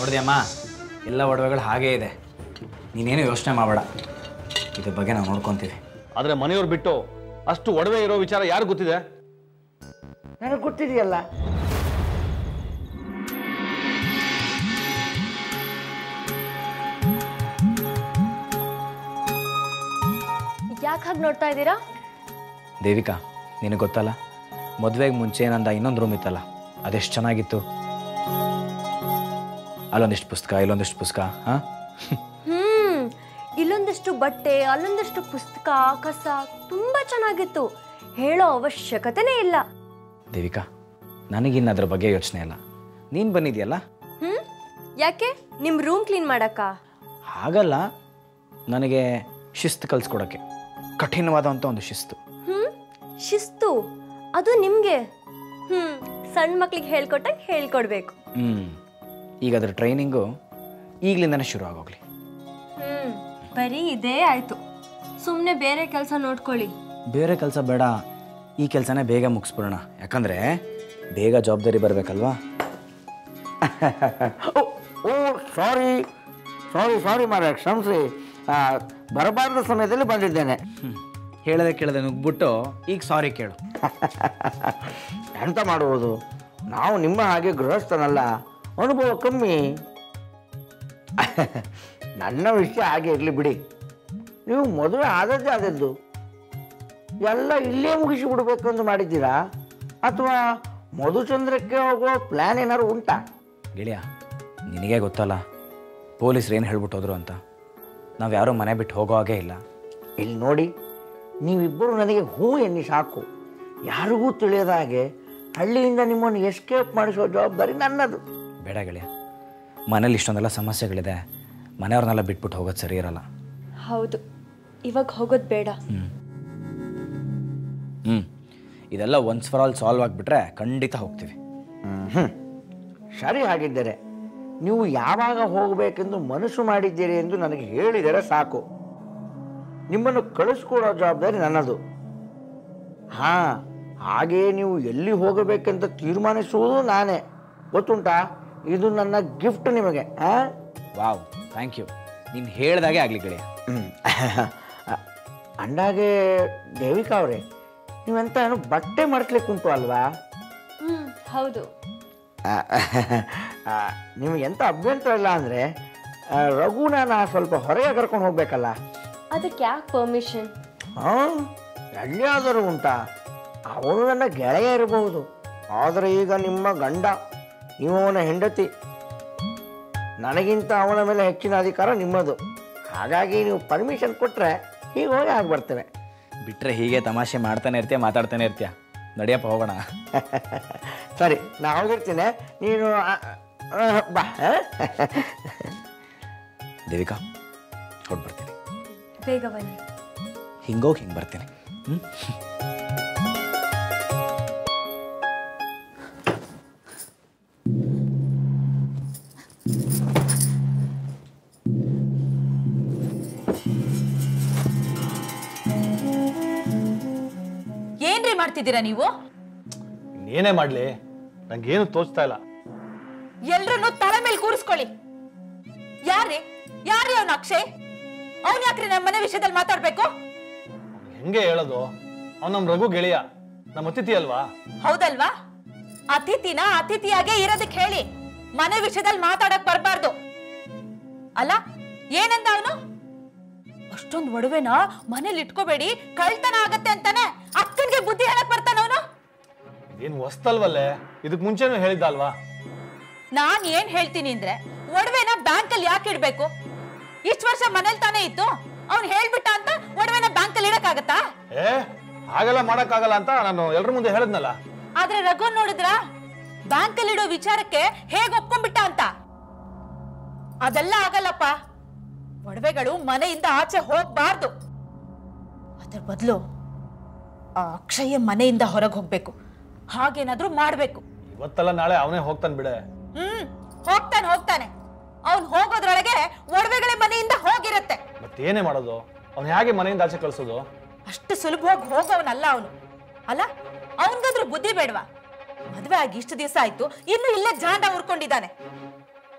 ನೋಡಿದೆಯಮ್ಮ ಎಲ್ಲ ಒಡವೆಗಳು ಹಾಗೇ ಇದೆ ನೀನೇನು ಯೋಚನೆ ಮಾಡಬೇಡ ಇದ್ರ ಬಗ್ಗೆ ನಾವು ನೋಡ್ಕೊತೀವಿ ಆದ್ರೆ ಮನೆಯವ್ರು ಬಿಟ್ಟು ಅಷ್ಟು ಒಡವೆ ಇರೋ ವಿಚಾರ ಯಾರು ಗೊತ್ತಿದೆ ನನಗೆ ಗೊತ್ತಿದೆಯಲ್ಲ ಯಾಕೆ ಹಾಗೆ ನೋಡ್ತಾ ಇದ್ದೀರಾ ದೇವಿಕಾ ನಿನಗೆ ಗೊತ್ತಲ್ಲ ಮದುವೆಗೆ ಮುಂಚೆ ನಂದ ಇನ್ನೊಂದು ರೂಮ್ ಇತ್ತಲ್ಲ ಅದೆಷ್ಟು ಚೆನ್ನಾಗಿತ್ತು ಅಲ್ಲೊಂದಿಷ್ಟು ಪುಸ್ತಕ ಇಲ್ಲೊಂದಿಷ್ಟು ಪುಸ್ತಕ ಹಾಂ ಹ್ಮ್ ಇಲ್ಲೊಂದಿಷ್ಟು ಬಟ್ಟೆ ಅಲ್ಲೊಂದಿಷ್ಟು ಪುಸ್ತಕ ಕಸ ತುಂಬಾ ಚೆನ್ನಾಗಿತ್ತು ಹೇಳೋ ಅವಶ್ಯಕತೆನೇ ಇಲ್ಲ ದೇವಿಕಾ ನನಗಿನ್ನ ಅದ್ರ ಬಗ್ಗೆ ಯೋಚನೆ ಇಲ್ಲ ನೀನು ಬಂದಿದ್ಯಲ್ಲ ಹ್ಮ್ ಯಾಕೆ ನಿಮ್ ರೂಮ್ ಕ್ಲೀನ್ ಮಾಡಕ್ಕ ಹಾಗಲ್ಲ ನನಗೆ ಶಿಸ್ತು ಕಲಿಸ್ಕೊಡೋಕ್ಕೆ ಕಠಿಣವಾದಂಥ ಒಂದು ಶಿಸ್ತು ಹ್ಮ್ ಶಿಸ್ತು ಅದು ನಿಮ್ಗೆ ಹ್ಮ್ ಸಣ್ಣ ಮಕ್ಳಿಗೆ ಹೇಳ್ಕೊಟ್ಟಂಗೆ ಹೇಳ್ಕೊಡ್ಬೇಕು ಹ್ಞೂ ಈಗ ಅದ್ರ ಟ್ರೈನಿಂಗು ಈಗಲಿಂದನೇ ಶುರು ಆಗೋಗ್ಲಿ ಹ್ಮ್ ಬರೀ ಇದೇ ಆಯ್ತು ಸುಮ್ಮನೆ ಬೇರೆ ಕೆಲಸ ನೋಡ್ಕೊಳ್ಳಿ ಬೇರೆ ಕೆಲಸ ಬೇಡ ಈ ಕೆಲಸನೇ ಬೇಗ ಮುಗಿಸ್ಬಿಡೋಣ ಯಾಕಂದರೆ ಬೇಗ ಜವಾಬ್ದಾರಿ ಬರಬೇಕಲ್ವಾ ಓ ಸಾರಿ ಸಾರಿ ಸಾರಿ ಮಾರ ಕ್ಷಮಿಸಿ ಆ, ಬರಬಾರದ ಸಮಯದಲ್ಲಿ ಬಂದಿದ್ದೇನೆ ಹೇಳದೆ ಕೇಳದೆ ನುಗ್ಬಿಟ್ಟು ಈಗ ಸಾರಿ ಕೇಳು ಎಂತ ಮಾಡುವುದು ನಾವು ನಿಮ್ಮ ಹಾಗೆ ಗೃಹಸ್ಥನಲ್ಲ ಅನುಭವ ಕಮ್ಮಿ ನನ್ನ ವಿಷಯ ಹಾಗೆ ಇರಲಿ ಬಿಡಿ ನೀವು ಮದುವೆ ಆದದ್ದೇ ಆದದ್ದು ಎಲ್ಲ ಇಲ್ಲೇ ಮುಗಿಸಿ ಬಿಡಬೇಕು ಅಂತ ಮಾಡಿದ್ದೀರಾ ಅಥವಾ ಮಧುಚಂದ್ರಕ್ಕೆ ಹೋಗೋ ಪ್ಲ್ಯಾನ್ ಏನಾದ್ರು ಉಂಟಾ ಗೆಳೆಯ ನಿನಗೆ ಗೊತ್ತಲ್ಲ ಪೊಲೀಸ್ರು ಏನು ಹೇಳ್ಬಿಟ್ಟು ಹೋದ್ರು ಅಂತ ನಾವು ಯಾರೂ ಮನೆ ಬಿಟ್ಟು ಹೋಗೋ ಹಾಗೇ ಇಲ್ಲ ಇಲ್ಲಿ ನೋಡಿ ನೀವಿಬ್ಬರು ನನಗೆ ಹೂ ಎನ್ನಿ ಸಾಕು ಯಾರಿಗೂ ತಿಳಿಯದ ಹಾಗೆ ಹಳ್ಳಿಯಿಂದ ನಿಮ್ಮನ್ನು ಎಸ್ಕೇಪ್ ಮಾಡಿಸೋ ಜವಾಬ್ದಾರಿ ನನ್ನದು ಬೇಡ ಗೆಳೆಯ ಮನೇಲಿ ಇಷ್ಟೊಂದೆಲ್ಲ ಸಮಸ್ಯೆಗಳಿದೆ ಮನೆಯವ್ರನ್ನೆಲ್ಲ ಬಿಟ್ಬಿಟ್ಟು ಹೋಗೋದು ಸರಿ ಇರಲ್ಲ ಹೌದು ಇವಾಗ ಹೋಗೋದು ಬೇಡ ಹ್ಞೂ ಇದೆಲ್ಲ ಒನ್ಸ್ ಫಾರ್ ಆಲ್ ಸಾಲ್ವ್ ಆಗಿಬಿಟ್ರೆ ಖಂಡಿತ ಹೋಗ್ತೀವಿ ಹ್ಮ್. ಸರಿ ಹಾಗಿದ್ದರೆ ನೀವು ಯಾವಾಗ ಹೋಗಬೇಕೆಂದು ಮನಸ್ಸು ಮಾಡಿದ್ದೀರಿ ಎಂದು ನನಗೆ ಹೇಳಿದರೆ ಸಾಕು ನಿಮ್ಮನ್ನು ಕಳಿಸ್ಕೊಡೋ ಜವಾಬ್ದಾರಿ ನನ್ನದು ಹಾ ಹಾಗೆಯೇ ನೀವು ಎಲ್ಲಿ ಹೋಗಬೇಕೆಂತ ತೀರ್ಮಾನಿಸುವುದು ನಾನೇ ಗೊತ್ತುಂಟಾ ಇದು ನನ್ನ ಗಿಫ್ಟ್ ನಿಮಗೆ ಆ? ವಾವ್ ಥ್ಯಾಂಕ್ ಯು ನೀನು ಹೇಳ್ದಾಗೆ ಆಗಲಿ ಗೆಳೆಯ ಹ್ಮ್. ಅಂದಾಗೆ ದೇವಿಕಾ ಅವರೇ ನೀವೆಂತ ಏನು ಬಟ್ಟೆ ಮಡಚ್ಲಿಕ್ಕೆ ಉಂಟು ಅಲ್ವಾ ಹ್ಮ್ ಹೌದು ಆ, ಆ, ನಿಮ್ಗೆ ಎಂತ ಅಭ್ಯಂತರ ಇಲ್ಲ ಅಂದರೆ ರಘುನ ನಾ ಸ್ವಲ್ಪ ಹೊರಗೆ ಕರ್ಕೊಂಡು ಹೋಗ್ಬೇಕಲ್ಲ ಅದಕ್ಕೆ ಯಾಕೆ ಪರ್ಮಿಷನ್ ಹಾಂ ಎಲ್ಲಿಯಾದರೂ ಉಂಟಾ ಅವನು ನನ್ನ ಗೆಳೆಯ ಇರಬಹುದು ಆದರೆ ಈಗ ನಿಮ್ಮ ಗಂಡ ನೀವು ಅವನ ಹೆಂಡತಿ ನನಗಿಂತ ಅವನ ಮೇಲೆ ಹೆಚ್ಚಿನ ಅಧಿಕಾರ ನಿಮ್ಮದು ಹಾಗಾಗಿ ನೀವು ಪರ್ಮಿಷನ್ ಕೊಟ್ಟರೆ ಹೀಗೆ ಹೋಗಿ ಆಗಿ ಬರ್ತೇನೆ ಬಿಟ್ಟರೆ ಹೀಗೆ ತಮಾಷೆ ಮಾಡ್ತಾನೆ ಇರ್ತೀಯ ಮಾತಾಡ್ತಾನೆ ಇರ್ತೀಯ ನಡಿಯಪ್ಪ ಹೋಗೋಣ ಸರಿ ನಾ ಹೋಗಿರ್ತೀನಿ ನೀನು ಆ, ಆ, ಬಾ ಆ? ದೇವಿಕಾ ಹೊಟ್ಟು ಬರ್ತೀನಿ ಬೇಗ ಬನ್ನಿ ಹಿಂಗೋಗಿ ಹಿಂಗೆ ಬರ್ತೀನಿ ಹ್ಞೂ ಏನ್ರಿ ಮಾಡ್ತಿದ್ದೀರಾ ನೀವು ಏನೇ ಮಾಡ್ಲಿ ನಂಗೇನು ತೋಚ್ತಾ ಇಲ್ಲ ಎಲ್ರನ್ನೂ ತಲೆ ಮೇಲೆ ಕೂರಿಸ್ಕೊಳ್ಳಿ ಯಾರ್ರಿ ಯಾರ್ರಿ ಅವ್ನ ಅಕ್ಷಯ್ ಅವ್ನ್ ಯಾಕ್ರಿ ನಮ್ಮ ಮನೆ ವಿಷಯದಲ್ಲಿ ಮಾತಾಡ್ಬೇಕು ಹೆಂಗೆ ಹೇಳೋದು ಅವ್ನು ನಮ್ಮ ರಘು ಗೆಳೆಯ ನಮ್ಮ ಅತಿಥಿ ಅಲ್ವಾ ಹೌದಲ್ವಾ ಅತಿಥಿನ ಅತಿಥಿಯಾಗೆ ಇರೋದಕ್ಕೆ ಹೇಳಿ ಮನೆ ವಿಷಯದಲ್ಲಿ ಮಾತಾಡಕ್ ಬರ್ಬಾರ್ದು ಅಲ್ಲ ಏನಂದ ಅವನು ಅಷ್ಟೊಂದು ಒಡವೆನ ಮನೇಲಿ ಇಟ್ಕೋಬೇಡಿ ಕಳ್ತನ ಆಗತ್ತೆ ಅಂತಾನೆ ಅಕ್ಕನ್ಗೆ ಬುದ್ಧಿ ಹೇಳಕ್ ಬರ್ತಾನ ಅವನು ಏನು ಹೊಸ್ತಲ್ವಲ್ಲೇ ಇದಕ್ ಮುಂಚೆನೂ ಹೇಳಿದ್ದ ಅಲ್ವಾ ನಾನ್ ಏನ್ ಹೇಳ್ತೀನಿ ಅಂದ್ರೆ ಒಡವೆನ ಬ್ಯಾಂಕ್ ಅಲ್ಲಿ ಯಾಕೆ ಇಡ್ಬೇಕು ಇಷ್ಟು ವರ್ಷ ಮನೇಲಿ ತಾನೇ ಇತ್ತು ಅವ್ನ್ ಹೇಳ್ಬಿಟ್ಟ ಅಂತ ಒಡವೆನ ಬ್ಯಾಂಕ್ ಅಲ್ಲಿ ಇಡಕ್ಕಾಗತ್ತಾ ಏ ಹಾಗೆಲ್ಲ ಮಾಡಕ್ಕಾಗಲ್ಲ ಅಂತ ನಾನು ಎಲ್ರ ಮುಂದೆ ಹೇಳಿದ್ನಲ್ಲ ಆದ್ರೆ ರಘು ನೋಡಿದ್ರ ಬ್ಯಾಂಕ್ ಅಲ್ಲಿ ಇಡೋ ವಿಚಾರಕ್ಕೆ ಹೇಗ್ ಒಪ್ಕೊಂಡ್ಬಿಟ್ಟ ಅಂತ ಅದೆಲ್ಲ ಆಗಲ್ಲಪ್ಪ ಒಡವೆಗಳು ಮನೆಯಿಂದ ಆಚೆ ಹೋಗ್ಬಾರ್ದು ಅದ್ರ ಬದಲು ಆ ಅಕ್ಷಯ ಮನೆಯಿಂದ ಹೊರಗೆ ಹೋಗ್ಬೇಕು ಹಾಗೇನಾದ್ರೂ ಮಾಡ್ಬೇಕು ಇವತ್ತಲ್ಲ ನಾಳೆ ಅವನೇ ಹೋಗ್ತಾನೆ ಬಿಡೆ ಹ್ಮ್ ಹೋಗ್ತಾನೆ ಹೋಗ್ತಾನೆ ಅವ್ನ್ ಹೋಗೋದ್ರೊಳಗೆ ಒಡವೆಗಳ ಮನೆಯಿಂದ ಹೋಗಿರತ್ತೆ ಮತ್ತೇನೇ ಮಾಡೋದು ಅವ್ನು ಹೇಗೆ ಮನೆಯಿಂದ ಆಚೆ ಕಳ್ಸೋದು ಅಷ್ಟು ಸುಲಭವಾಗಿ ಹೋಗೋವನಲ್ಲ ಅವನು ಅಲ್ಲ ಅವನ್ಗಾದ್ರೂ ಬುದ್ಧಿ ಬೇಡವಾ ಮದ್ವೆ ಆಗಿ ಇಷ್ಟು ದಿವಸ ಆಯ್ತು ಇನ್ನು ಇಲ್ಲೇ ಜಾಂಡ ಉರ್ಕೊಂಡಿದ್ದಾನೆ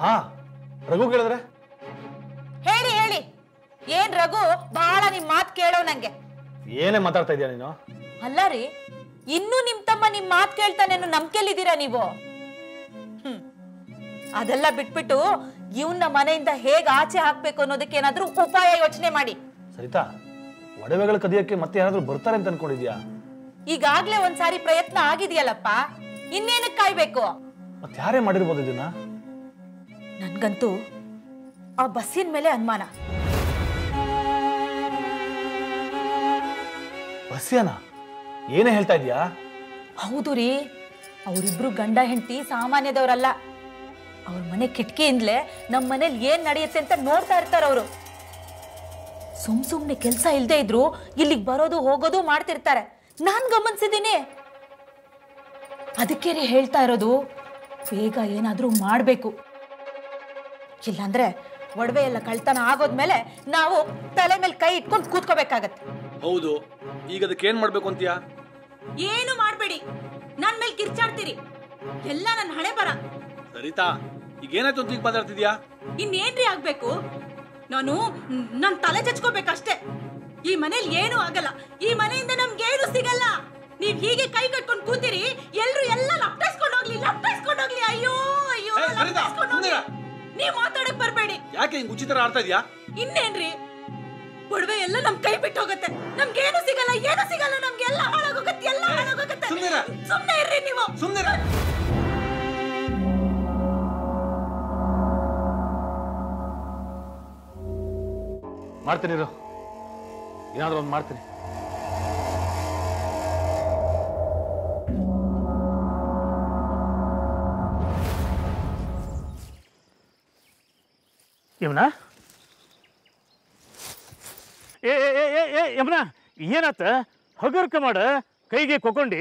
ಹಾ ರಘು ಕೇಳಿದ್ರೆ ಹೇಳಿ ಹೇಳಿ ಏನ್ ರಘು ಬಹಳ ನಿಮ್ ಮಾತ್ ಕೇಳೋ ನಂಗೆ ಏನೇ ಮಾತಾಡ್ತಾ ಇದೀಯ ನೀನು ಅಲ್ಲ ರೀ ಇನ್ನೂ ನಿಮ್ ತಮ್ಮ ನಿಮ್ ಮಾತ್ ಕೇಳ್ತಾನೆ ಅನ್ನೋ ನಂಬಿಕೆಲಿದ್ದೀರಾ ನೀವು ಹ್ಮ್ ಅದೆಲ್ಲ ಬಿಟ್ಬಿಟ್ಟು ಇವನ್ನ ಮನೆಯಿಂದ ಹೇಗ್ ಆಚೆ ಹಾಕ್ಬೇಕು ಅನ್ನೋದಕ್ಕೆ ಏನಾದ್ರೂ ಉಪಾಯ ಯೋಚನೆ ಮಾಡಿ ಸರಿತಾ ಒಡವೆಗಳ ಕದಿಯಕ್ಕೆ ಮತ್ತೆ ಯಾರಾದ್ರೂ ಬರ್ತಾರೆ ಅಂತ ಅನ್ಕೊಂಡಿದ್ಯಾ ಈಗಾಗ್ಲೇ ಒಂದ್ಸಾರಿ ಪ್ರಯತ್ನ ಆಗಿದೆಯಲ್ಲಪ್ಪ ಇನ್ನೇನಕ್ ಕಾಯ್ಬೇಕು ಮತ್ತೆ ಯಾರೇ ಮಾಡಿರ್ಬೋದು ಇದನ್ನ ನನ್ಗಂತೂ ಆ ಬಸ್ಸಿನ ಮೇಲೆ ಅನುಮಾನ ಬಸ್ಯಾನ ಏನೇ ಹೇಳ್ತಾ ಇದೀಯಾ ಹೌದು ರೀ ಅವರಿಬ್ರು ಗಂಡ ಹೆಂಡತಿ ಸಾಮಾನ್ಯದವರಲ್ಲ ಅವ್ರ ಮನೆ ಕಿಟಕಿಯಿಂದಲೇ ನಮ್ಮ ಮನೇಲಿ ಏನ್ ನಡೆಯುತ್ತೆ ಅಂತ ನೋಡ್ತಾ ಇರ್ತಾರ ಅವರು ಸುಮ್ ಸುಮ್ನೆ ಕೆಲಸ ಇಲ್ದೇ ಇದ್ರು ಇಲ್ಲಿಗೆ ಬರೋದು ಹೋಗೋದು ಮಾಡ್ತಿರ್ತಾರೆ ನಾನ್ ಗಮನಿಸಿದ್ದೀನಿ ಅದಕ್ಕೆ ರೀ ಹೇಳ್ತಾ ಇರೋದು ಬೇಗ ಏನಾದ್ರೂ ಮಾಡ್ಬೇಕು ಇಲ್ಲಾಂದ್ರೆ ಒಡವೆ ಎಲ್ಲ ಕಳ್ತನ ಆಗೋದ್ಮೇಲೆ ನಾವು ತಲೆ ಮೇಲೆ ಕೈ ಇಟ್ಕೊಂಡು ಕೂತ್ಕೋಬೇಕಾಗತ್ತೆ ಹೌದು ಈಗ ಅದಕ್ಕೆ ಏನ್ ಮಾಡ್ಬೇಕು ಅಂತೀಯಾ ಏನು ಮಾಡ್ಬೇಡಿ ನನ್ ಮೇಲೆ ಕಿರ್ಚಾಡ್ತೀರಿ ಎಲ್ಲ ನನ್ನ ಹಣೆ ಬರ ಸರಿತಾ ಈಗ ಏನಾಯ್ತು ಅಂತ ಈಗ ಮಾತಾಡ್ತಿದ್ಯಾ ಇನ್ನೇನ್ರಿ ಆಗ್ಬೇಕು ನಾನು ನನ್ ತಲೆ ಚಚ್ಕೋಬೇಕಷ್ಟೇ ಈ ಮನೇಲಿ ಏನೂ ಆಗಲ್ಲ ಈ ಮನೆಯಿಂದ ನಮ್ಗೇನು ಸಿಗಲ್ಲ ನೀವ್ ಹೀಗೆ ಕೈ ಕಟ್ಕೊಂಡ್ ಕೂತಿರಿ ಎಲ್ರು ಎಲ್ಲ ಲಪ್ಟಾಯಿಸ್ಕೊಂಡ್ ಹೋಗ್ಲಿ ಲಪ್ಟಾಯಿಸ್ಕೊಂಡ್ ಹೋಗ್ಲಿ ಅಯ್ಯೋ ಅಯ್ಯೋ ಏ, ಸರಿತಾ, ಲಪ್ಟಾಯಿಸ್ಕೊಂಡ್ ಹೋಗ್ಲಿ ಸುಮ್ನಿರ. ನೀವ್ ಮಾತಾಡಕ್ ಬರ್ಬೇಡಿ ಯಾಕೆ ಹಿಂಗ್ ಉಚಿತರ ಆಡ್ತಾ ಇದೀಯಾ ಇನ್ನೇನ್ರಿ ಒಡವೆ ಎಲ್ಲ ನಮ್ ಕೈ ಬಿಟ್ಟು ಹೋಗುತ್ತೆ ನಮ್ಗೇನು ಸಿಗಲ್ಲ ಏನು ಸಿಗಲ್ಲ ನಮ್ಗೆ ಎಲ್ಲ ಹಾಳಾಗೋಗತ್ತೆ ಎಲ್ಲ ಹಾಳಾಗೋಗತ್ತೆ ಸುಮ್ನಿರ. ಸುಮ್ನೆ ಇರ್ರಿ ನೀವು ಸುಮ್ನೆ ಮಾಡ್ತೀನಿ ಇರು ಏನಾದ್ರೂ ಒಂದು ಮಾಡ್ತೀನಿ ಯಮುನ ಏ ಏ, ಏ, ಏ, ಏ ಯಮುನ ಏನಾತ ಹಗರ್ಕ ಮಾಡ ಕೈಗೆ ಕೊಕೊಂಡಿ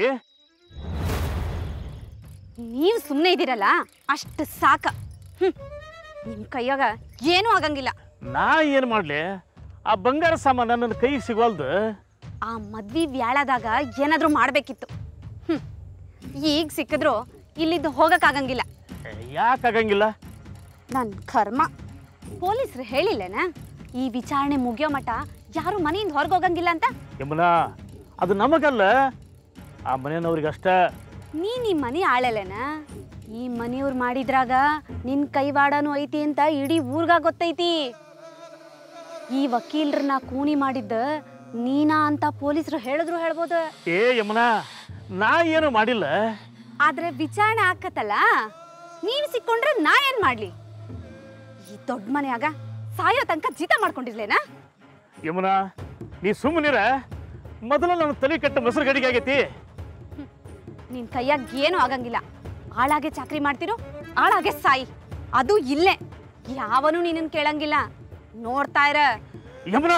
ನೀವು ಸುಮ್ಮನೆ ಇದ್ದೀರಲ್ಲ ಅಷ್ಟು ಸಾಕ ಹ್ಮ್ ನಿಮ್ಮ ಕೈಯಾಗ ಏನೂ ಆಗಂಗಿಲ್ಲ ನಾ ಏನು ಮಾಡಲಿ ಆ ಬಂಗಾರ ಸಾಮಾನು ನನ್ನ ಕೈಗೆ ಸಿಗವಲ್ದು ಆ ಮದ್ವಿ ವ್ಯಾಳದಾಗ ಏನಾದರೂ ಮಾಡಬೇಕಿತ್ತು ಹ್ಮ್ ಈಗ ಸಿಕ್ಕಿದ್ರು ಇಲ್ಲಿದ್ದು ಹೋಗಕ್ಕಾಗಂಗಿಲ್ಲ ಯಾಕೆ ಆಗಂಗಿಲ್ಲ ನನ್ನ ಕರ್ಮ ಪೊಲೀಸರು ಹೇಳಿಲ್ಲೇನ ಈ ವಿಚಾರಣೆ ಮುಗಿಯೋ ಮಟ ಯಾರು ಮನೆಯಿಂದ ಹೊರಗೆ ಹೋಗಂಗಿಲ್ಲ ಅಂತ ಯಮುನ ಅದು ನಮಗಲ್ಲ ಆ ಮನೆಯವ್ರಿಗೆ ಅಷ್ಟ ನೀ ನಿಮ್ಮ ಮನೆ ಆಳಲೇನ ಈ ಮನೆಯವ್ರು ಮಾಡಿದ್ರಾಗ ನಿನ್ನ ಕೈವಾಡನೂ ಐತಿ ಅಂತ ಇಡೀ ಊರ್ಗ ಗೊತ್ತೈತಿ ಈ ವಕೀಲ್ರನ್ನ ಕೂಣಿ ಮಾಡಿದ್ದ ನೀನಾ ಅಂತ ಪೊಲೀಸರು ಹೇಳಿದ್ರು ಹೇಳ್ಬೋದು ಏ ಯಮುನ ನಾ ಏನು ಮಾಡಿಲ್ಲ ಆದ್ರೆ ವಿಚಾರಣೆ ಆಕತ್ತಲ್ಲ ನೀನು ಸಿಕ್ಕೊಂಡ್ರೆ ನಾ ಏನ್ ಮಾಡ್ಲಿ ಈ ದೊಡ್ಡ ಮನೆಯಾಗ ಸಾಯೋ ತನಕ ಜೀತ ಮಾಡ್ಕೊಂಡಿರ್ಲೇನಾ ಯಮುನ ನೀ ಸುಮ್ಮನಿರ ಮೊದಲ ನನ್ನ ತಲೆ ಕೆಟ್ಟ ಮೊಸರು ಗಡಿಗೆ ಆಗೈತಿ ನಿನ್ ಕೈಯಾಗ ಏನೂ ಆಗಂಗಿಲ್ಲ ಆಳಾಗೆ ಚಾಕ್ರಿ ಮಾಡ್ತಿರೋ ಆಳಾಗೆ ಸಾಯಿ ಅದು ಇಲ್ಲೇ ಯಾವನು ನಿನ್ನನ್ ಕೇಳಂಗಿಲ್ಲ ನೋಡ್ತಾ ಇರ ಯಮುನ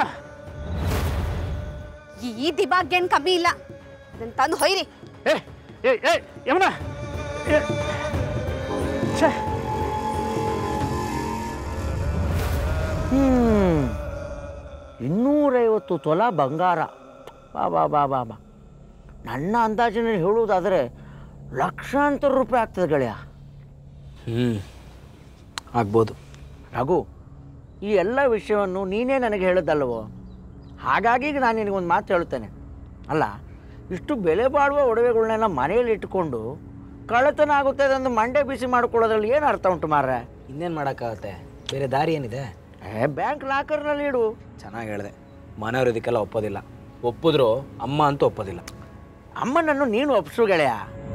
ಈ ದಿಬಾಗ್ಯನ್ ಕಮ್ಮಿ ಇಲ್ಲ ಅದನ್ನ ತಂದು ಹೊಯ್ರಿ ಏ ಏ ಏ ಯಮುನ ಏ, ಛೇ ಹ್ಮ್ ಇನ್ನೂರೈವತ್ತು ತೊಲ ಬಂಗಾರ ಬಾ ಬಾ ಬಾ ಬಾ ಬಾ ನನ್ನ ಅಂದಾಜಿನಲ್ಲಿ ಹೇಳುವುದಾದರೆ ಲಕ್ಷಾಂತರ ರೂಪಾಯಿ ಆಗ್ತದೆ ಗೆಳೆಯ ಹ್ಞೂ ಆಗ್ಬೋದು ರಘು ಈ ಎಲ್ಲ ವಿಷಯವನ್ನು ನೀನೇ ನನಗೆ ಹೇಳಿದ್ದಲ್ವೋ ಹಾಗಾಗಿ ಈಗ ನಾನು ನಿನಗೊಂದು ಮಾತು ಹೇಳ್ತೇನೆ ಅಲ್ಲ ಇಷ್ಟು ಬೆಲೆ ಬಾಳುವ ಒಡವೆಗಳನ್ನೆಲ್ಲ ಮನೆಯಲ್ಲಿ ಇಟ್ಟುಕೊಂಡು ಕಳ್ಳತನ ಆಗುತ್ತದೆ ಅಂದು ಮಂಡೆ ಬಿಸಿ ಮಾಡ್ಕೊಳ್ಳೋದ್ರಲ್ಲಿ ಏನು ಅರ್ಥ ಉಂಟು ಮಾರ್ರೆ ಇನ್ನೇನು ಮಾಡೋಕ್ಕಾಗತ್ತೆ ಬೇರೆ ದಾರಿ ಏನಿದೆ ಏ ಬ್ಯಾಂಕ್ ಲಾಕರ್ನಲ್ಲಿ ಇಡು ಚೆನ್ನಾಗಿ ಹೇಳಿದೆ ಮನೆಯವರು ಇದಕ್ಕೆಲ್ಲ ಒಪ್ಪೋದಿಲ್ಲ ಒಪ್ಪಿದ್ರು ಅಮ್ಮ ಅಂತೂ ಒಪ್ಪೋದಿಲ್ಲ ಅಮ್ಮನನ್ನು ನೀನು ಒಪ್ಸು ಗೆಳೆಯ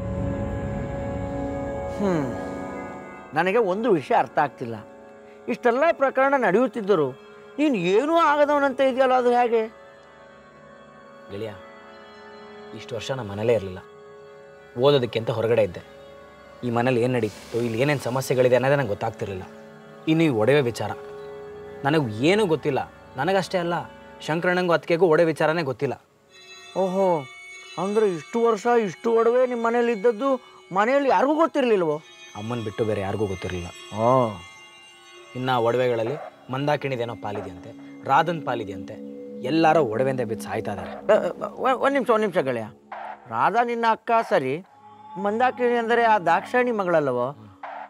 ಹ್ಞೂ ನನಗೆ ಒಂದು ವಿಷಯ ಅರ್ಥ ಆಗ್ತಿಲ್ಲ ಇಷ್ಟೆಲ್ಲ ಪ್ರಕರಣ ನಡೆಯುತ್ತಿದ್ದರು ನೀನು ಏನೂ ಆಗದವನಂತ ಇದೆಯಲ್ಲ ಅದು ಹೇಗೆ ಗೆಳೆಯ ಇಷ್ಟು ವರ್ಷ ನಮ್ಮ ಮನೇಲೇ ಇರಲಿಲ್ಲ ಓದೋದಕ್ಕೆ ಅಂತ ಹೊರಗಡೆ ಇದ್ದೆ ಈ ಮನೇಲಿ ಏನು ನಡೀತಿತ್ತು ಇಲ್ಲಿ ಏನೇನು ಸಮಸ್ಯೆಗಳಿದೆ ಅನ್ನೋದೇ ನಂಗೆ ಗೊತ್ತಾಗ್ತಿರ್ಲಿಲ್ಲ ಇನ್ನು ಈ ಒಡವೆ ವಿಚಾರ ನನಗೆ ಏನೂ ಗೊತ್ತಿಲ್ಲ ನನಗಷ್ಟೇ ಅಲ್ಲ ಶಂಕರಣ್ಣಂಗೂ ಅತ್ತಿಗೆಗೂ ಒಡವೆ ವಿಚಾರನೇ ಗೊತ್ತಿಲ್ಲ ಓಹೋ ಅಂದರೆ ಇಷ್ಟು ವರ್ಷ ಇಷ್ಟು ಒಡವೆ ನಿಮ್ಮ ಮನೇಲಿ ಇದ್ದದ್ದು ಮನೆಯಲ್ಲಿ ಯಾರಿಗೂ ಗೊತ್ತಿರಲಿಲ್ವೋ ಅಮ್ಮನ ಬಿಟ್ಟು ಬೇರೆ ಯಾರಿಗೂ ಗೊತ್ತಿರಲಿಲ್ಲ ಓ ಇನ್ನು ಆ ಒಡವೆಗಳಲ್ಲಿ ಮಂದಾಕಿಣಿದೇನೋ ಪಾಲಿದೆಯಂತೆ ರಾಧನ್ ಪಾಲಿದೆಯಂತೆ ಎಲ್ಲರೂ ಒಡವೆಂದೇ ಬಿದ್ದು ಸಾಯ್ತಾ ಇದ್ದಾರೆ ಒಂದು ನಿಮಿಷ ಒಂದು ನಿಮಿಷ ಗೆಳೆಯ ರಾಧಾ ನಿನ್ನ ಅಕ್ಕ ಸರಿ ಮಂದಾಕಿಣಿ ಅಂದರೆ ಆ ದಾಕ್ಷಾಣಿ ಮಗಳಲ್ಲವೋ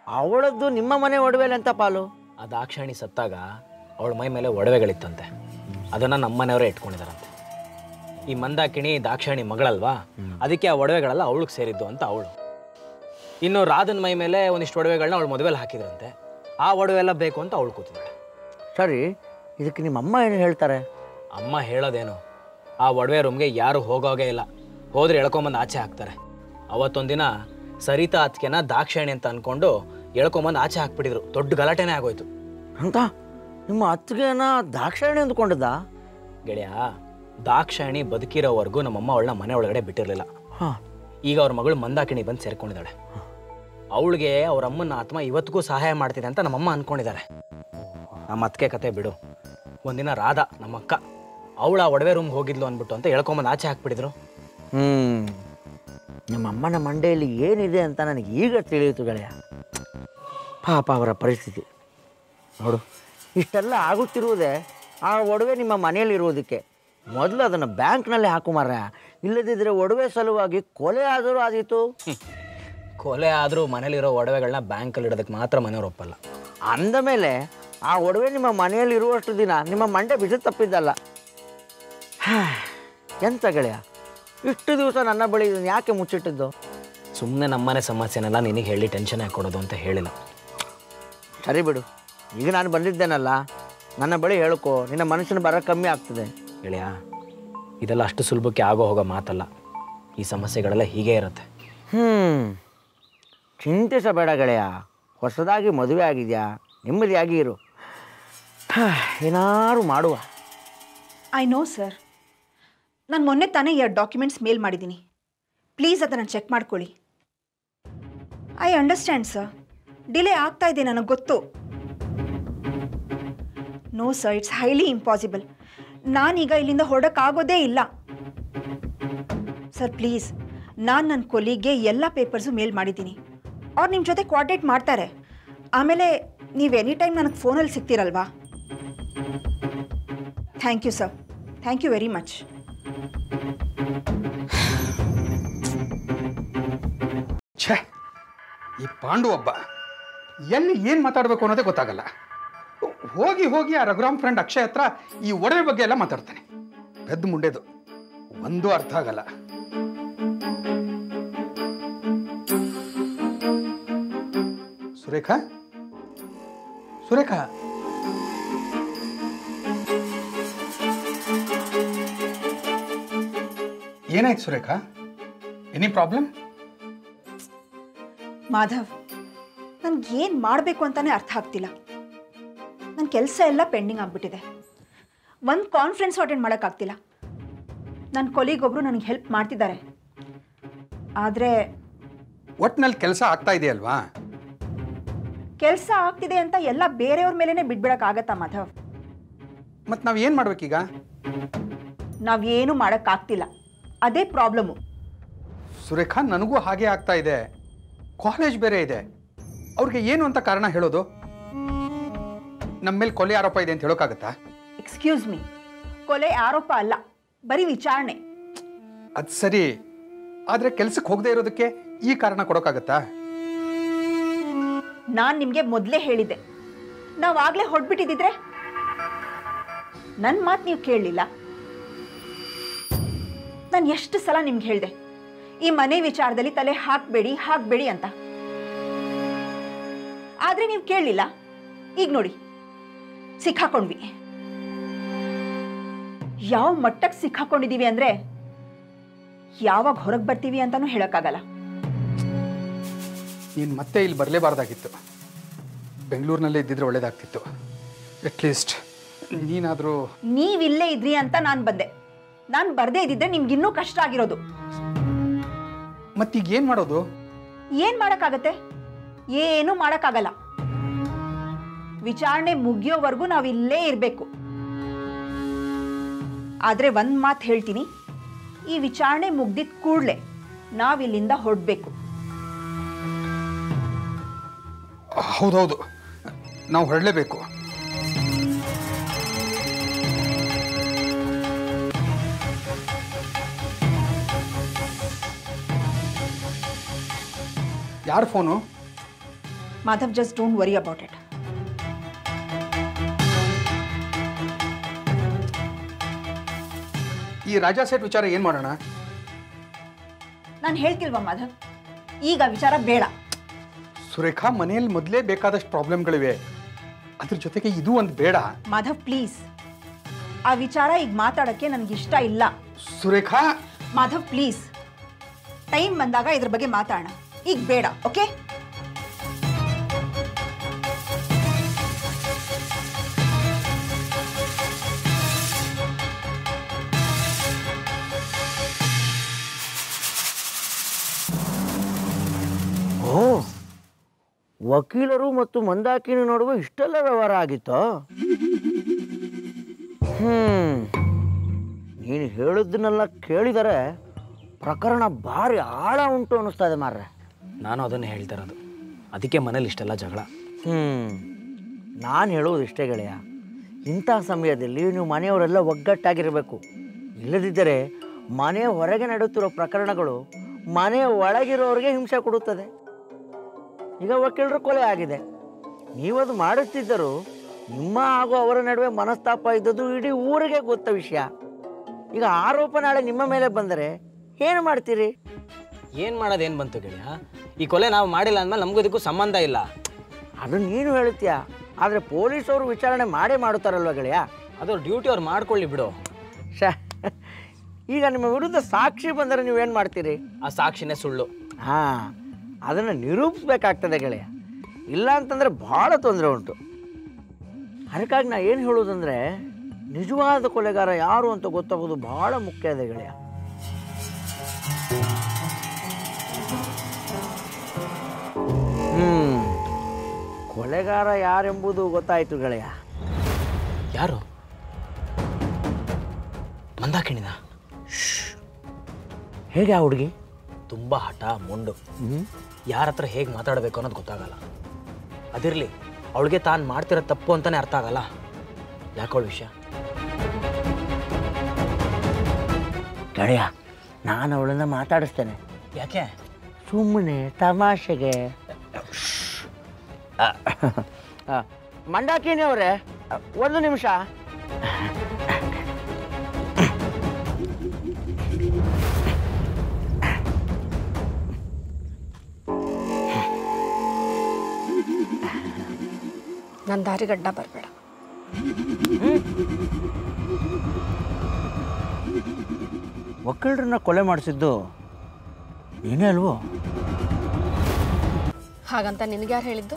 ಅವಳದ್ದು ನಿಮ್ಮ ಮನೆ ಒಡವೆಲೆ ಅಂತ ಪಾಲು ಆ ದಾಕ್ಷಾಯಣಿ ಸತ್ತಾಗ ಅವಳ ಮೈ ಮೇಲೆ ಒಡವೆಗಳಿತ್ತಂತೆ ಅದನ್ನು ನಮ್ಮ ಮನೆಯವರೇ ಇಟ್ಕೊಂಡಿದಾರಂತೆ ಈ ಮಂದಾಕಿಣಿ ದಾಕ್ಷಾಯಣಿ ಮಗಳಲ್ವಾ ಅದಕ್ಕೆ ಆ ಒಡವೆಗಳೆಲ್ಲ ಅವಳಿಗೆ ಸೇರಿದ್ದು ಅಂತ ಅವಳು ಇನ್ನು ರಾಧನ್ ಮೈ ಮೇಲೆ ಒಂದಿಷ್ಟು ಒಡವೆಗಳನ್ನ ಅವಳು ಮದುವೆಲಿ ಹಾಕಿದ್ರಂತೆ ಆ ಒಡವೆ ಎಲ್ಲ ಬೇಕು ಅಂತ ಅವಳು ಕೂತಿದ್ದಾಳೆ ಸರಿ ಇದಕ್ಕೆ ನಿಮ್ಮ ಅಮ್ಮ ಏನು ಹೇಳ್ತಾರೆ ಅಮ್ಮ ಹೇಳೋದೇನು ಆ ಒಡವೆ ರೂಮ್ಗೆ ಯಾರು ಹೋಗೋಗೇ ಇಲ್ಲ ಹೋದ್ರೆ ಎಳ್ಕೊಂಬಂದು ಆಚೆ ಹಾಕ್ತಾರೆ ಅವತ್ತೊಂದಿನ ಸರಿತಾ ಅತ್ಕೆನ ದಾಕ್ಷಾಯಣಿ ಅಂತ ಅನ್ಕೊಂಡು ಎಳ್ಕೊಂಬಂದು ಆಚೆ ಹಾಕ್ಬಿಟ್ಟಿದ್ರು ದೊಡ್ಡ ಗಲಾಟೆನೇ ಆಗೋಯ್ತು ಅಂತ ನಿಮ್ಮ ಅತ್ತಿಗೆನ ದಾಕ್ಷಾಯಣಿ ಅಂದ್ಕೊಂಡಿದ್ದ ಗೆಳೆಯ ದಾಕ್ಷಾಯಣಿ ಬದುಕಿರೋವರೆಗೂ ನಮ್ಮಮ್ಮ ಅವಳನ್ನ ಮನೆ ಒಳಗಡೆ ಬಿಟ್ಟಿರಲಿಲ್ಲ ಹಾಂ ಈಗ ಅವ್ರ ಮಗಳು ಮಂದಾಕಿಣಿ ಬಂದು ಸೇರ್ಕೊಂಡಿದ್ದಾಳೆ ಅವಳಿಗೆ ಅವ್ರ ಅಮ್ಮನ ಆತ್ಮ ಇವತ್ತಿಗೂ ಸಹಾಯ ಮಾಡ್ತಿದೆ ಅಂತ ನಮ್ಮಮ್ಮ ಅನ್ಕೊಂಡಿದ್ದಾರೆ ನಮ್ಮ ಅತ್ತಿಗೆ ಕತೆ ಬಿಡು ಒಂದಿನ ರಾಧಾ ನಮ್ಮ ಅಕ್ಕ ಅವಳ ಒಡವೆ ರೂಮ್ಗೆ ಹೋಗಿದ್ಲು ಅಂದ್ಬಿಟ್ಟು ಅಂತ ಹೇಳ್ಕೊಂಬಂದು ಆಚೆ ಹಾಕ್ಬಿಟ್ಟಿದ್ರು ಹ್ಞೂ ನಿಮ್ಮ ಅಮ್ಮನ ಮಂಡೆಯಲ್ಲಿ ಏನಿದೆ ಅಂತ ನನಗೆ ಈಗ ತಿಳಿಯಿತು ಗೆಳೆಯ ಪಾಪ ಅವರ ಪರಿಸ್ಥಿತಿ ನೋಡು ಇಷ್ಟೆಲ್ಲ ಆಗುತ್ತಿರುವುದೇ ಆ ಒಡವೆ ನಿಮ್ಮ ಮನೆಯಲ್ಲಿರುವುದಕ್ಕೆ ಮೊದಲು ಅದನ್ನು ಬ್ಯಾಂಕ್ನಲ್ಲಿ ಹಾಕು ಮಾರ ಇಲ್ಲದಿದ್ದರೆ ಒಡವೆ ಸಲುವಾಗಿ ಕೊಲೆ ಆದರೂ ಆದೀತು ಕೊಲೆ ಆದರೂ ಮನೇಲಿರೋ ಒಡವೆಗಳನ್ನ ಬ್ಯಾಂಕಲ್ಲಿ ಇಡೋದಕ್ಕೆ ಮಾತ್ರ ಮನೆಯವ್ರು ಒಪ್ಪಲ್ಲ ಅಂದ ಮೇಲೆ ಆ ಒಡವೆ ನಿಮ್ಮ ಮನೆಯಲ್ಲಿ ಇರುವಷ್ಟು ದಿನ ನಿಮ್ಮ ಮಂಡೆ ಬಿಸಿ ತಪ್ಪಿದ್ದಲ್ಲ ಹಾ, ಎಂತ ಗೆಳೆಯ ಇಷ್ಟು ದಿವಸ ನನ್ನ ಬಳಿ ಇದನ್ನ ಯಾಕೆ ಮುಚ್ಚಿಟ್ಟಿದ್ದು ಸುಮ್ಮನೆ ನಮ್ಮನೆ ಸಮಸ್ಯೆನೆಲ್ಲ ನಿನಗೆ ಹೇಳಿ ಟೆನ್ಷನ್ ಯಾಕೆ ಕೊಡೋದು ಅಂತ ಹೇಳಿಲ್ಲ ಸರಿ ಬಿಡು ಈಗ ನಾನು ಬಂದಿದ್ದೇನಲ್ಲ ನನ್ನ ಬಳಿ ಹೇಳ್ಕೊ ನಿನ್ನ ಮನಸ್ಸಿನ ಬರ ಕಮ್ಮಿ ಆಗ್ತದೆ ಗೆಳೆಯ ಇದೆಲ್ಲ ಅಷ್ಟು ಸುಲಭಕ್ಕೆ ಆಗೋ ಹೋಗೋ ಮಾತಲ್ಲ ಈ ಸಮಸ್ಯೆಗಳೆಲ್ಲ ಹೀಗೆ ಇರುತ್ತೆ ಹ್ಞೂ ಚಿಂತಿಸಬೇಡ ಗೆಳೆಯ ಹೊಸದಾಗಿ ಮದುವೆ ಆಗಿದೆಯಾ ನೆಮ್ಮದಿಯಾಗಿ ಇರು ಹಾ, ಏನಾರು ಮಾಡುವ ಐ ನೋ ಸರ್ ನಾನು ಮೊನ್ನೆ ತಾನೇ ಎರಡು ಡಾಕ್ಯುಮೆಂಟ್ಸ್ ಮೇಲ್ ಮಾಡಿದ್ದೀನಿ ಪ್ಲೀಸ್ ಅದನ್ನು ಚೆಕ್ ಮಾಡ್ಕೊಳ್ಳಿ ಐ ಅಂಡರ್ಸ್ಟ್ಯಾಂಡ್ ಸರ್ ಡಿಲೇ ಆಗ್ತಾ ಇದೆ ನನಗೆ ಗೊತ್ತು no sir it's highly impossible ನಾನೀಗ ಇಲ್ಲಿಂದ ಹೊರಡೋಕ್ಕಾಗೋದೇ ಇಲ್ಲ ಸರ್ ಪ್ಲೀಸ್ ನಾನು ನನ್ನ ಕೊಲಿಗೆ ಎಲ್ಲ ಪೇಪರ್ಸು ಮೇಲ್ ಮಾಡಿದ್ದೀನಿ ಅವ್ರು ನಿಮ್ಮ ಜೊತೆ ಕೋಆರ್ಡಿನೇಟ್ ಮಾಡ್ತಾರೆ ಆಮೇಲೆ ನೀವು ಎನಿ ಟೈಮ್ ನನಗೆ ಫೋನಲ್ಲಿ ಸಿಗ್ತೀರಲ್ವಾ thank you sir thank you very much ಛೇ ಈ ಪಾಂಡು ಒಬ್ಬ ಎಲ್ಲಿ ಏನು ಮಾತಾಡಬೇಕು ಅನ್ನೋದೇ ಗೊತ್ತಾಗಲ್ಲ ಹೋಗಿ ಹೋಗಿ ಆ ರಘುರಾಮ್ ಫ್ರೆಂಡ್ ಅಕ್ಷಯ್ ಹತ್ರ ಈ ಒಡವೆ ಬಗ್ಗೆ ಎಲ್ಲ ಮಾತಾಡ್ತಾನೆ ಪೆದ್ದು ಮುಂಡೆದು ಒಂದು ಅರ್ಥ ಆಗಲ್ಲ ಸುರೇಖಾ ಸುರೇಖಾ ಏನಾಯ್ತು ಸುರೇಖಾ ಎನಿ ಪ್ರಾಬ್ಲಮ್ ಮಾಧವ್ ನನ್ಗೆ ಏನು ಮಾಡಬೇಕು ಅಂತಾನೆ ಅರ್ಥ ಆಗ್ತಿಲ್ಲ ನನ್ನ ಕೆಲಸ ಎಲ್ಲ ಪೆಂಡಿಂಗ್ ಆಗಿಬಿಟ್ಟಿದೆ ಒಂದು ಕಾನ್ಫರೆನ್ಸ್ ಅಟೆಂಡ್ ಮಾಡೋಕ್ಕಾಗ್ತಿಲ್ಲ ನನ್ನ ಕೊಲಿಗೊಬ್ಬರು ನನಗೆ ಹೆಲ್ಪ್ ಮಾಡ್ತಿದ್ದಾರೆ ಆದರೆ ಒಟ್ನಲ್ಲಿ ಕೆಲಸ ಆಗ್ತಾ ಇದೆಯಲ್ವಾ ಕೆಲಸ ಆಗ್ತಿದೆ ಅಂತ ಎಲ್ಲ ಬೇರೆಯವ್ರ ಮೇಲೇ ಬಿಟ್ಬಿಡೋಕ್ಕಾಗತ್ತಾ ಮಾಧವ್ ಮತ್ತು ನಾವು ಏನು ಮಾಡ್ಬೇಕೀಗ ನಾವೇನು ಮಾಡೋಕ್ಕಾಗ್ತಿಲ್ಲ ಅದೇ ಪ್ರಾಬ್ಲಮ್ಮು ಸುರೇಖಾ ನನಗೂ ಹಾಗೆ ಆಗ್ತಾ ಇದೆ ಕಾಲೇಜ್ ಬೇರೆ ಇದೆ ಅವ್ರಿಗೆ ಏನು ಅಂತ ಕಾರಣ ಹೇಳೋದು ನಮ್ಮ ಮೇಲೆ ಕೊಲೆ ಆರೋಪ ಇದೆ ಅಂತ ಹೇಳೋಕ್ಕಾಗತ್ತಾ ಎಕ್ಸ್ಕ್ಯೂಸ್ ಮೀ ಕೊಲೆ ಆರೋಪ ಅಲ್ಲ ಬರೀ ವಿಚಾರಣೆ ಅದು ಸರಿ ಆದರೆ ಕೆಲ್ಸಕ್ಕೆ ಹೋಗದೆ ಇರೋದಕ್ಕೆ ಈ ಕಾರಣ ಕೊಡೋಕ್ಕಾಗತ್ತಾ ನಾನು ನಿಮಗೆ ಮೊದಲೇ ಹೇಳಿದ್ದೆ ನಾವು ಆಗಲೇ ಹೊಡ್ಬಿಟ್ಟಿದ್ದಿದ್ರೆ ನನ್ನ ಮಾತು ನೀವು ಕೇಳಲಿಲ್ಲ ನಾನು ಎಷ್ಟು ಸಲ ನಿಮ್ಗೆ ಹೇಳಿದೆ ಈ ಮನೆ ವಿಚಾರದಲ್ಲಿ ತಲೆ ಹಾಕಬೇಡಿ ಹಾಕಬೇಡಿ ಅಂತ ಆದರೆ ನೀವು ಕೇಳಲಿಲ್ಲ ಈಗ ನೋಡಿ ಸಿಕ್ಕಾಕೊಂಡ್ವಿ ಯಾವ ಮಟ್ಟಕ್ಕೆ ಸಿಕ್ಕಾಕೊಂಡಿದ್ದೀವಿ ಅಂದರೆ ಯಾವಾಗ ಹೊರಗೆ ಬರ್ತೀವಿ ಅಂತಾನೂ ಹೇಳೋಕ್ಕಾಗಲ್ಲ ನೀನು ಮತ್ತೆ ಇಲ್ಲಿ ಬರಲೇಬಾರ್ದಾಗಿತ್ತು ಬೆಂಗಳೂರಿನಲ್ಲೇ ಇದ್ದಿದ್ರೆ ಒಳ್ಳೇದಾಗ್ತಿತ್ತು ಅಟ್ಲೀಸ್ಟ್ ನೀನಾದರೂ ನೀವಿಲ್ಲೇ ಇದ್ರಿ ಅಂತ ನಾನು ಬಂದೆ ನಾನು ಬರ್ದೇ ಇದ್ದಿದ್ರೆ ನಿಮ್ಗೆ ಇನ್ನೂ ಕಷ್ಟ ಆಗಿರೋದು ಮತ್ತೀಗ ಏನು ಮಾಡೋದು ಏನ್ ಮಾಡಕ್ಕಾಗತ್ತೆ ಏನು ಮಾಡಕ್ಕಾಗಲ್ಲ ವಿಚಾರಣೆ ಮುಗಿಯೋವರೆಗೂ ನಾವು ಇಲ್ಲೇ ಇರಬೇಕು ಆದ್ರೆ ಒಂದ್ ಮಾತು ಹೇಳ್ತೀನಿ ಈ ವಿಚಾರಣೆ ಮುಗ್ದಿದ್ ಕೂಡ್ಲೆ ನಾವಿಲ್ಲಿಂದ ಹೊರಡ್ಬೇಕು ಹೌದೌದು ನಾವು ಹೊರಡಲೇಬೇಕು ಯಾರ phone Madhav just don't worry about it ಈ ರಾಜಾ ಸೆಟ್ ವಿಚಾರ ಏನು ಮಾಡೋಣ ನಾನು ಹೇಳ್ತಿಲ್ವಾ ಮಾಧವ್ ಈಗ ವಿಚಾರ ಬೇಡ ಸುರೇಖಾ ಮನೆಯಲ್ಲಿ ಮೊದಲೇ ಬೇಕಾದಷ್ಟು ಪ್ರಾಬ್ಲಮ್ಗಳಿವೆ ಅದ್ರ ಜೊತೆಗೆ ಇದು ಒಂದು ಬೇಡ ಮಾಧವ್ ಪ್ಲೀಸ್ ಆ ವಿಚಾರ ಈಗ ಮಾತಾಡೋಕ್ಕೆ ನನಗೆ ಇಷ್ಟ ಇಲ್ಲ ಸುರೇಖಾ ಮಾಧವ್ ಪ್ಲೀಸ್ ಟೈಮ್ ಬಂದಾಗ ಇದ್ರ ಬಗ್ಗೆ ಮಾತಾಡೋಣ ಈಗ ಬೇಡ ಓಕೆ ಓ ವಕೀಲರು ಮತ್ತು ಮಂದಾಕಿನಿ ನಡುವೆ ಇಷ್ಟೆಲ್ಲ ವ್ಯವಹಾರ ಆಗಿತ್ತೋ ಹ್ಮ್ ನೀನು ಹೇಳಿದ್ದನ್ನೆಲ್ಲ ಕೇಳಿದರೆ ಪ್ರಕರಣ ಭಾರಿ ಆಳ ಉಂಟು ಅನ್ನಿಸ್ತಾ ಇದೆ ಮಾರ್ರೆ ನಾನು ಅದನ್ನೇ ಹೇಳ್ತಾ ಇರೋದು ಅದಕ್ಕೆ ಮನೇಲಿ ಇಷ್ಟೆಲ್ಲ ಜಗಳ ಹ್ಮ್ ನಾನು ಹೇಳುವುದು ಇಷ್ಟೇ ಗೆಳೆಯ ಇಂಥ ಸಮಯದಲ್ಲಿ ನೀವು ಮನೆಯವರೆಲ್ಲ ಒಗ್ಗಟ್ಟಾಗಿರಬೇಕು ಇಲ್ಲದಿದ್ದರೆ ಮನೆಯ ಹೊರಗೆ ನಡೆಯುತ್ತಿರೋ ಪ್ರಕರಣಗಳು ಮನೆಯ ಒಳಗಿರೋರಿಗೆ ಹಿಂಸೆ ಕೊಡುತ್ತದೆ ಈಗ ವಕೀಲರು ಕೊಲೆ ಆಗಿದೆ ನೀವದು ಮಾಡುತ್ತಿದ್ದರೂ ನಿಮ್ಮ ಹಾಗೂ ಅವರ ನಡುವೆ ಮನಸ್ತಾಪ ಇದ್ದದ್ದು ಇಡೀ ಊರಿಗೆ ಗೊತ್ತ ವಿಷಯ ಈಗ ಆರೋಪ ನಾಳೆ ನಿಮ್ಮ ಮೇಲೆ ಬಂದರೆ ಏನು ಮಾಡ್ತೀರಿ ಏನು ಮಾಡೋದು ಏನು ಬಂತು ಗೆಳೆಯ ಈ ಕೊಲೆ ನಾವು ಮಾಡಿಲ್ಲ ಅಂದಮೇಲೆ ನಮಗೂ ಇದಕ್ಕೂ ಸಂಬಂಧ ಇಲ್ಲ ಅದು ನೀನು ಹೇಳ್ತೀಯ ಆದರೆ ಪೊಲೀಸವರು ವಿಚಾರಣೆ ಮಾಡೇ ಮಾಡುತ್ತಾರಲ್ವ ಗೆಳೆಯ ಅದು ಡ್ಯೂಟಿ ಅವ್ರು ಮಾಡ್ಕೊಳ್ಳಿ ಬಿಡು ಶ ಈಗ ನಿಮ್ಮ ವಿರುದ್ಧ ಸಾಕ್ಷಿ ಬಂದರೆ ನೀವೇನು ಮಾಡ್ತೀರಿ ಆ ಸಾಕ್ಷಿನೇ ಸುಳ್ಳು ಹಾಂ ಅದನ್ನು ನಿರೂಪಿಸ್ಬೇಕಾಗ್ತದೆ ಗೆಳೆಯ ಇಲ್ಲ ಅಂತಂದರೆ ಭಾಳ ತೊಂದರೆ ಉಂಟು ಅದಕ್ಕಾಗಿ ನಾ ಏನು ಹೇಳೋದಂದರೆ ನಿಜವಾದ ಕೊಲೆಗಾರ ಯಾರು ಅಂತ ಗೊತ್ತಾಗೋದು ಭಾಳ ಮುಖ್ಯ ಇದೆ ಗೆಳೆಯ ಹ್ಞೂ ಕೊಲೆಗಾರ ಯಾರೆಂಬುದು ಗೊತ್ತಾಯಿತು ಗೆಳೆಯ ಯಾರು ಮಂದಾಕಿಣಿನ ಹೇಗೆ ಆ ಹುಡುಗಿ ತುಂಬ ಹಠ ಮೊಂಡು ಯಾರ ಹತ್ರ ಹೇಗೆ ಮಾತಾಡಬೇಕು ಅನ್ನೋದು ಗೊತ್ತಾಗಲ್ಲ ಅದಿರಲಿ ಅವಳಿಗೆ ತಾನು ಮಾಡ್ತಿರೋ ತಪ್ಪು ಅಂತಾನೆ ಅರ್ಥ ಆಗಲ್ಲ ಯಾಕೋಳ ವಿಷಯ ಗೆಳೆಯ ನಾನು ಅವಳನ್ನ ಮಾತಾಡಿಸ್ತೇನೆ ಯಾಕೆ ಸುಮ್ಮನೆ ತಮಾಷೆಗೆ ಮಂಡಾಕಿನಿ ಅವರೇ ಒಂದು ನಿಮಿಷ ನನ್ನ ದಾರಿಗಡ್ಡ ಬರಬೇಡ ವಕೀಲರನ್ನ ಕೊಲೆ ಮಾಡಿಸಿದ್ದು ನೀನೇ ಅಲ್ವೋ ಹಾಗಂತ ನಿನಗೆ ಯಾರು ಹೇಳಿದ್ದು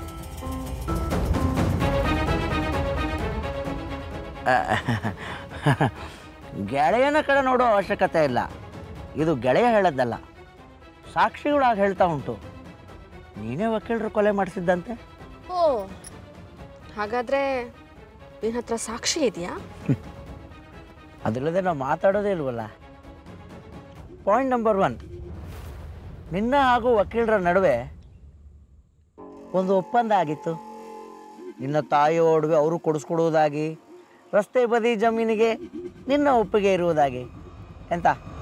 ಗೆಳೆಯನ ಕಡೆ ನೋಡೋ ಅವಶ್ಯಕತೆ ಇಲ್ಲ ಇದು ಗೆಳೆಯ ಹೇಳದ್ದಲ್ಲ ಸಾಕ್ಷಿಗಳಾಗಿ ಹೇಳ್ತಾ ಉಂಟು ನೀನೇ ವಕೀಲರು ಕೊಲೆ ಮಾಡಿಸಿದ್ದಂತೆ ಓ ಹಾಗಾದ್ರೆ ನಿನ್ನ ಹತ್ರ ಸಾಕ್ಷಿ ಇದೆಯಾ ಅದಿಲ್ಲದೆ ನಾವು ಮಾತಾಡೋದೇ ಇಲ್ವಲ್ಲ ಪಾಯಿಂಟ್ ನಂಬರ್ ಒನ್ ನಿನ್ನ ಹಾಗೂ ವಕೀಲರ ನಡುವೆ ಒಂದು ಒಪ್ಪಂದ ಆಗಿತ್ತು ನಿನ್ನ ತಾಯಿ ಒಡವೆ ಅವರು ಕೊಡಿಸ್ಕೊಡುವುದಾಗಿ ರಸ್ತೆ ಬದಿ ಜಮೀನಿಗೆ ನಿನ್ನ ಒಪ್ಪಿಗೆ ಇರುವುದಾಗಿ ಎಂತ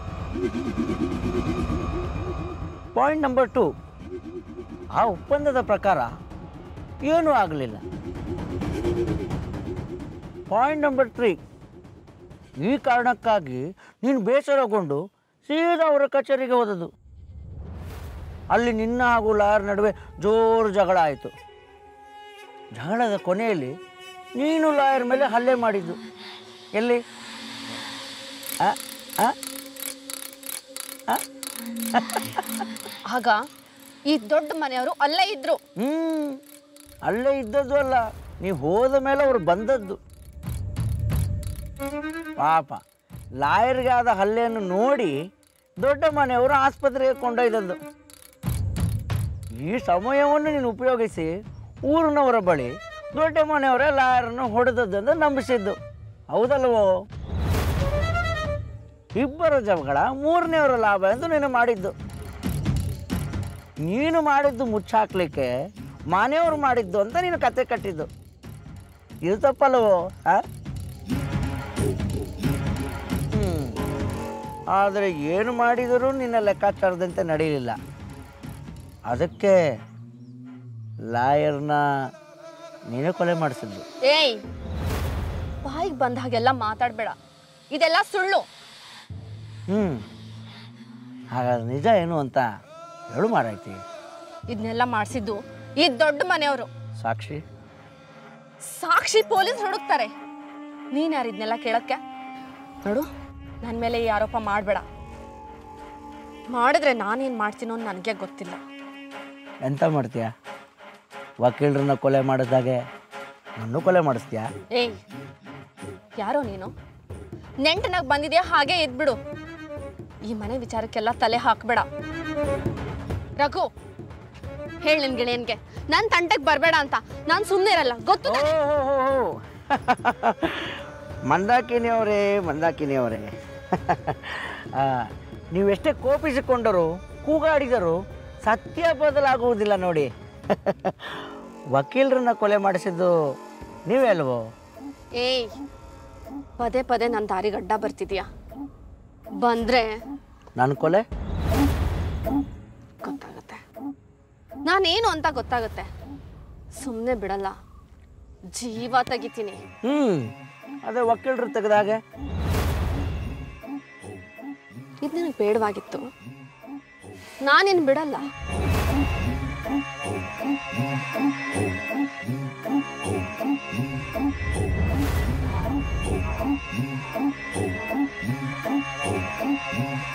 ಪಾಯಿಂಟ್ ನಂಬರ್ ಟು ಆ ಒಪ್ಪಂದದ ಪ್ರಕಾರ ಏನೂ ಆಗಲಿಲ್ಲ ಪಾಯಿಂಟ್ ನಂಬರ್ ತ್ರೀ ಈ ಕಾರಣಕ್ಕಾಗಿ ನೀನು ಬೇಸರಗೊಂಡು ಸೀದಾ ಅವರ ಕಚೇರಿಗೆ ಹೋದದ್ದು ಅಲ್ಲಿ ನಿನ್ನ ಹಾಗೂ ಲಾಯರ್ ನಡುವೆ ಜೋರು ಜಗಳ ಆಯಿತು ಜಗಳದ ಕೊನೆಯಲ್ಲಿ ನೀನು ಲಾಯರ್ ಮೇಲೆ ಹಲ್ಲೆ ಮಾಡಿದ್ದು ಎಲ್ಲಿ ಆ? ಆ? ಆ? ಆಗ ಈ ದೊಡ್ಡ ಮನೆಯವರು ಅಲ್ಲೇ ಇದ್ರು ಹ್ಮ್ ಅಲ್ಲೇ ಇದ್ದದ್ದು ಅಲ್ಲ ನೀವು ಹೋದ ಮೇಲೆ ಅವರು ಬಂದದ್ದು ಪಾಪ ಲಾಯರ್ಗೆ ಆದ ಹಲ್ಲೆಯನ್ನು ನೋಡಿ ದೊಡ್ಡ ಮನೆಯವರು ಆಸ್ಪತ್ರೆಗೆ ಕೊಂಡೊಯ್ದದ್ದು ಈ ಸಮಯವನ್ನು ನೀನು ಉಪಯೋಗಿಸಿ ಊರಿನವರ ಬಳಿ ದೊಡ್ಡ ಮನೆಯವರೇ ಲಾಯರನ್ನು ಹೊಡೆದದ್ದು ಅಂತ ನಂಬಿಸಿದ್ದು ಹೌದಲ್ವೋ ಇಬ್ಬರ ಜಗಳ ಮೂರನೆಯವರ ಲಾಭ ಎಂದು ನೀನು ಮಾಡಿದ್ದು ನೀನು ಮಾಡಿದ್ದು ಮುಚ್ಚಾಕ್ಲಿಕ್ಕೆ ಮನೆಯವರು ಮಾಡಿದ್ದು ಅಂತ ನೀನು ಕತೆ ಕಟ್ಟಿದ್ದು ಇದು ತಪ್ಪಲ್ವೋ ಆ ಹ್ಮ್. ಆದರೆ ಏನು ಮಾಡಿದರೂ ನಿನ್ನ ಲೆಕ್ಕಾಚಾರದಂತೆ ನಡೆಯಲಿಲ್ಲ ಅದಕ್ಕೆ ಲಾಯರ್ನ ನೀನೇ ಕೊಲೆ ಮಾಡಿಸಿದ್ದು ಏಯ್ ಬಾಯಿಗೆ ಬಂದ ಹಾಗೆಲ್ಲ ಮಾತಾಡಬೇಡ ಇದೆಲ್ಲ ಸುಳ್ಳು ಹ್ಞೂ ಹಾಗಾದ್ರೆ ನಿಜ ಏನು ಅಂತ ಹೇಳು ಮಾಡಾಯ್ತಿ ಇದನ್ನೆಲ್ಲ ಮಾಡಿಸಿದ್ದು ಈ ದೊಡ್ಡ ಮನೆಯವರು ಸಾಕ್ಷಿ ಸಾಕ್ಷಿ ಪೊಲೀಸ್ ಹುಡುಕ್ತಾರೆ ನೀನ್ ಯಾರು ಇದನ್ನೆಲ್ಲ ಕೇಳಕ್ಕೆ ನೋಡು ನನ್ನ ಮೇಲೆ ಈ ಆರೋಪ ಮಾಡಬೇಡ ಮಾಡಿದ್ರೆ ನಾನೇನು ಮಾಡ್ತೀನೋ ಅಂತ ನನಗೆ ಗೊತ್ತಿಲ್ಲ ಎಂತ ಮಾಡ್ತೀಯ ವಕೀಲರನ್ನ ಕೊಲೆ ಮಾಡಿದಾಗೆ ನನ್ನೂ ಕೊಲೆ ಮಾಡಿಸ್ತೀಯಾ ಏಯ್ ಯಾರೋ ನೀನು ನೆಂಟನಾಗ ಬಂದಿದ್ಯಾ ಹಾಗೆ ಇದ್ಬಿಡು ಈ ಮನೆ ವಿಚಾರಕ್ಕೆಲ್ಲ ತಲೆ ಹಾಕ್ಬೇಡ ರಘು ಹೇಳಿ ನಿನ್ ಗೆಳೆಯನ್ಗೆ ನನ್ನ ತಂಟೆಗೆ ಬರಬೇಡ ಅಂತ ನಾನು ಸುಮ್ಮನೆ ಇರಲ್ಲ ಗೊತ್ತು ತಾನೇ? ಮಂದಾಕಿನಿ ಅವರೇ ಮಂದಾಕಿನಿ ಅವರೇ ನೀವೆಷ್ಟೇ ಕೋಪಿಸಿಕೊಂಡರು ಕೂಗಾಡಿದರು ಸತ್ಯ ಬದಲಾಗುವುದಿಲ್ಲ ನೋಡಿ ವಕೀಲರನ್ನ ಕೊಲೆ ಮಾಡಿಸಿದ್ದು ನೀವೇ ಅಲ್ವೋ ಏಯ್ ಪದೇ ಪದೇ ನನ್ನ ದಾರಿಗೆ ಅಡ್ಡ ಬರ್ತಿದ್ಯಾ ಬಂದ್ರೆ ನನ್ನ ಕೊಲೆ ಗೊತ್ತಾಗುತ್ತೆ ನಾನೇನು ಅಂತ ಗೊತ್ತಾಗುತ್ತೆ ಸುಮ್ಮನೆ ಬಿಡಲ್ಲ ಜೀವ ತೆಗಿತೀನಿ ಹ್ಞೂ ಅದೇ ವಕೀಲರು ತೆಗೆದಾಗೆ ಇದು ನನಗೆ ಬೇಡವಾಗಿತ್ತು ನಾನೇನು ಬಿಡಲ್ಲ Thank you.